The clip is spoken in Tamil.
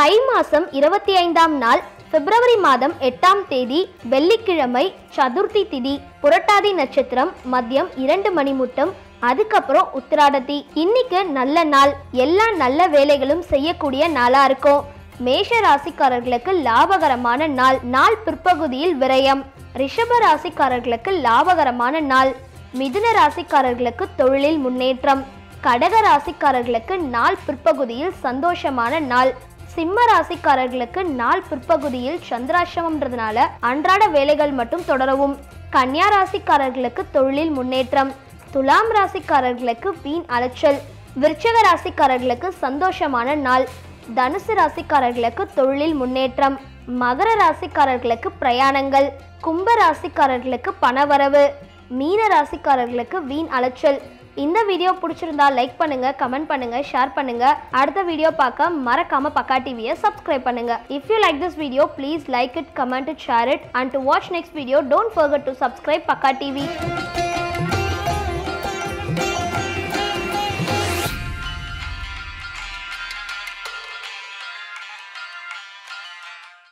தை மாசம் இருபத்தி ஐந்தாம் நாள் பிப்ரவரி மாதம் எட்டாம் தேதி வெள்ளிக்கிழமை சதுர்த்தி திதி புரட்டாதி நட்சத்திரம் மதியம் இரண்டு மணி முட்டம் அதுக்கப்புறம் உத்திராடத்தி இன்னைக்கு நல்ல நாள் எல்லா நல்ல வேலைகளும் செய்யக்கூடிய நாளா இருக்கும் மேஷ ராசிக்காரர்களுக்கு லாபகரமான நாள் நாள் பிற்பகுதியில் விரயம் ரிஷப ராசிக்காரர்களுக்கு லாபகரமான நாள் மிதுன ராசிக்காரர்களுக்கு தொழிலில் முன்னேற்றம் கடக ராசிக்காரர்களுக்கு நாள் பிற்பகுதியில் சந்தோஷமான நாள் சிம்ம ராசிக்காரர்களுக்கு நாள் பிற்பகுதியில் சந்திராசிரமம்ன்றதுனால அன்றாட வேலைகள் மட்டும் தொடரவும் கன்னியா ராசிக்காரர்களுக்கு தொழிலில் முன்னேற்றம் துலாம் ராசிக்காரர்களுக்கு வீண் அலைச்சல் விருச்சக ராசிக்காரர்களுக்கு சந்தோஷமான நாள் தனுசு ராசிக்காரர்களுக்கு தொழிலில் முன்னேற்றம் மகர ராசிக்காரர்களுக்கு பிரயாணங்கள் கும்ப ராசிக்காரர்களுக்கு பணவரவு மீன ராசிக்காரர்களுக்கு வீண் அலைச்சல் இந்த வீடியோ பிடிச்சிருந்தா லைக் பண்ணுங்க கமெண்ட் பண்ணுங்க ஷேர் பண்ணுங்க அடுத்த வீடியோ பார்க்க மறக்காம பக்கா டிவியை சப்ஸ்கிரைப் பண்ணுங்க if you like this video please like it comment it share it and to watch next video don't forget to subscribe Pakka TV